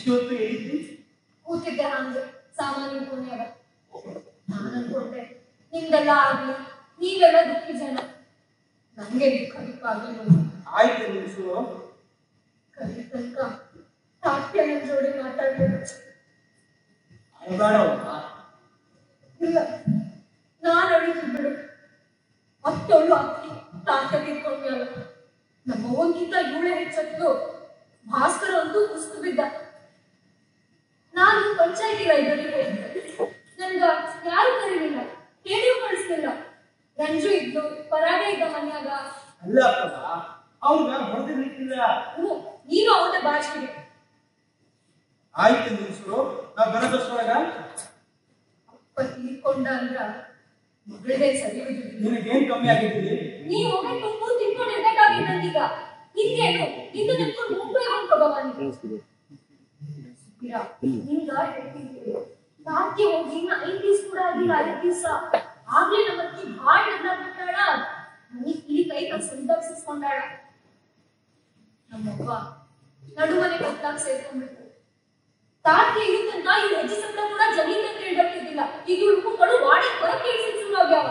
ಇಷ್ಟು ಹೊತ್ತು ಹೇಳಿದ್ರಿ ಕೂತಿದ್ದೆ ಹಂಗೆ ಸಾಮಾನ್ಯ ಪುಣ್ಯದ ನಾನು ಅನ್ಕೊಂಡೆ ನಿಮ್ದೆಲ್ಲ ಆಗ್ಲಿ ನೀವೆಲ್ಲ ದುಃಖಿ ಜನ ನಂಗೆ ದುಃಖ ದುಃಖ ಆಗಲಿ ಆಯ್ತು ನಿಲ್ಸು ಕಲಿ ತನಕ ತಾತ್ಯ ನನ್ ಜೋಡಿ ಮಾತಾಡ್ಬೇಕು ಅಳಬೇಡವ್ವ ಇಲ್ಲ ನಾನು ಅಡಿಗೆ ಬಿಡು ಮತ್ತೊಳ್ಳು ಅಕ್ಕಿ ತಾತ್ಯ ತಿಳ್ಕೊಂಡ್ಮೇಲ ನಮ್ಮ ಅವ್ವನ್ಗಿಂತ ಇವಳೆ ಹೆಚ್ಚತ್ತು ಭಾಸ್ಕರ ಅಂತೂ ಕುಸ್ತು ಬಿದ್ದ ನಾನು ಪಂಚಾಯತಿ ಲೈಬ್ರರಿಗೆ ಹೋಗಿದ್ದೆ ನನ್ಗ ಯಾರು ಕರೀಲಿಲ್ಲ ಕೇಳಿಯೂ ಕಳಿಸ್ಲಿಲ್ಲ ರಂಜು ಇದ್ದು ಪರಾಗ ಇದ್ದ ಮನ್ಯಾಗ ಅಲ್ಲಪ್ಪ ಅವ್ಗ ಹೊಡೆದಿರ್ಲಿಕ್ಕಿಲ್ಲ ಹ್ಞೂ ನೀನು ಅವನ ಬಾಚಿಗೆ ಆಯ್ತು ನಿಲ್ಸು ನಾ ಬರೋದಷ್ಟೊಳಗ ಅಪ್ಪ ತೀರ್ಕೊಂಡ ಅಂದ್ರ ಮಗಳದೇ ಸರಿ ಬಿದ್ದಿಲ್ಲ ನಿನಗೇನ್ ಕಮ್ಮಿ ಆಗಿದ್ರಿ ನೀ ಹೋಗಿ ತುಂಬ ತಿನ್ಕೊಂಡಿರ್ಬೇಕಾಗಿತ್ತಂತೀಗ ಹಿಂಗೇನು ನಿಂದು ನೆನ್ಕೊಂಡು ಮುಂಬೈ ಹೊಂದ್ಕೋಬಾನಿ ಸುಬ್ಬೀರ ನಿಂಗ ಹೇಳ್ತಿದ್ದೀನಿ ರಾತ್ರಿ ಹೋಗಿ ಇನ್ನ ಐದ್ ದಿವ್ಸ ಕೂಡ ಆಗಿಲ್ಲ ಐದ್ ದಿವ್ಸ ಆಗ್ಲೇ ನಮ್ಮ ಅತ್ತಿ ಭಾಳ ನಗ್ನಾಗ್ಬಿಟ್ಟಾಳ ನನಗ್ ಇಲ್ಲಿ ಕೈ ಕೈ ಸಂತಪ್ಸಿಸ್ಕೊಂಡಾಳ ನಮ್ಮವ್ವ ನಡುಮನೆ ಕತ್ತಾಗ ಸೇರ್ಕೊಂಡ್ಬಿಟ್ಟು ತಾತ್ಯ ಇರುತ್ತಂತ ಇವ್ರ ಹೆಜ್ಜೆ ಸಂಬಳ ಕೂಡ ಜಮೀನ್ ಅಂತ ಹೇಳ್ಬೇಕಿದ್ದಿಲ್ಲ ಈಗ ಇವ್ರ ಮಕ್ಕಳು ವಾಡಿ ಹೊರಗೆ ಕೇಳಿಸಿ ಶುರು ಆಗ್ಯಾವ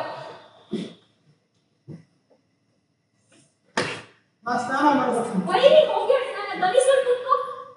ನಾ ಸ್ನಾನ ಮಾಡ್ಬೇಕು ವೈರಿ ಹೋಗಿ ನಾನು ದನಿಸ್ಕೊಂಡು ಕೂತ್ಕೋ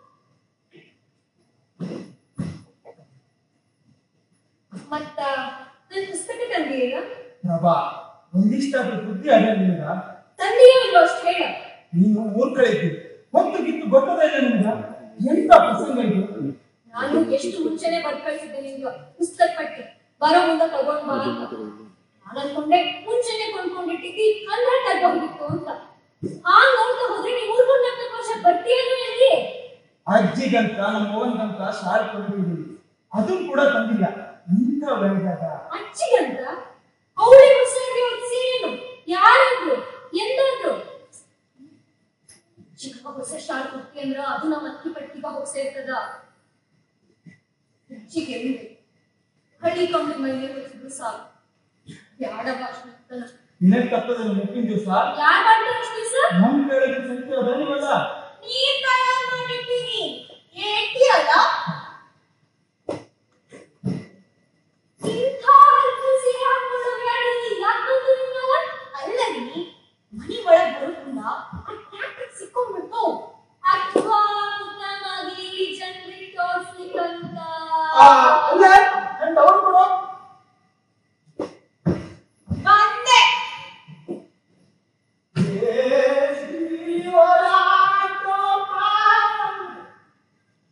ಮತ್ತ ನನ್ ಪುಸ್ತಕ ತಂದಿಯೇನ ಪ್ರಭಾ ಒಂದಿಷ್ಟಾದ್ರೂ ಬುದ್ಧಿ ಅದ ನಿನಗ ತಂದೆಯೋ ಇಲ್ವೋ ಅಷ್ಟು ಹೇಳ ನೀನು ಊರ್ ಕಡೆ ಇದ್ದಿ ಹೊತ್ತು ಗಿತ್ತು ಗೊತ್ತದ ಇಲ್ಲ ನಿನಗ ಎಂತ ಪ್ರಸಂಗ ಇದು ನಾನು ಎಷ್ಟು ಮುಂಚೆನೆ ಬರ್ದ್ ಕಳ್ಸಿದ್ದೆ ನಿಮ್ಗೆ ಪುಸ್ತಕ ಪಟ್ಟಿ ಬರೋ ಮುಂದೆ ತಗೊಂಡ್ ಬಾ ಅಂತ ನಾನು ಅನ್ಕೊಂಡೆ ಮುಂಚೆನೆ ಕೊಂಡ್ಕೊಂಡಿಟ್ಟಿದ್ದಿ ಹನ್ನೆರಡು ತಗೋಗಿತ್ತು ಅಂತ ಹಾಂಗ್ ನೋಡ್ತಾ ಹೋದ್ರೆ ನೀವು ಮೂರ್ಮೂರ್ ನಾಲ್ಕು ವರ್ಷ ಬರ್ತೀಯೇನೋ ಎಲ್ಲಿ ಅಜ್ಜಿಗಂತ ನಮ್ಮ ಅವ್ವನ್ಗಂತ ಶಾಲೆ ಕೊಟ್ಟಿದ್ದೀನಿ ಅದನ್ನು ಕೂಡ ತಂದಿಲ್ಲ ಇಂಥ ಬೆಳೆದಾಗ ಅಚ್ಚಿಗಂತ ಅವಳಿಗೆ ಹೊಸರಿಗೆ ಏನು ಯಾರಾದ್ರು ಎಂದಾದ್ರು ಚಿಕ್ಕ ಹೊಸ ಶಾಲ್ ಕೊಟ್ಟಿ ಅಂದ್ರ ಅದು ನಮ್ಮ ಅಕ್ಕಿ ಪಟ್ಟಿಗ ಹೋಗಿ ಸೇರ್ತದ ಹೆಚ್ಚಿಗೆ ಹಳ್ಳಿ ಕಂಬಿ ಮೈಲಿ ಹೊತ್ತಿದ್ರು ಸಾಕು ಬ್ಯಾಡ ಭಾಷಣ ನಿನಗ್ ತಪ್ಪದ ಮುಪ್ಪಿನ ದಿವಸ ಯಾರ್ ಮಾಡ್ತಾರೆ ಅಷ್ಟು ದಿವಸ ನಮ್ ಕೇಳಿದ ಸಂಖ್ಯೆ ಅದ ನೀವಲ್ಲ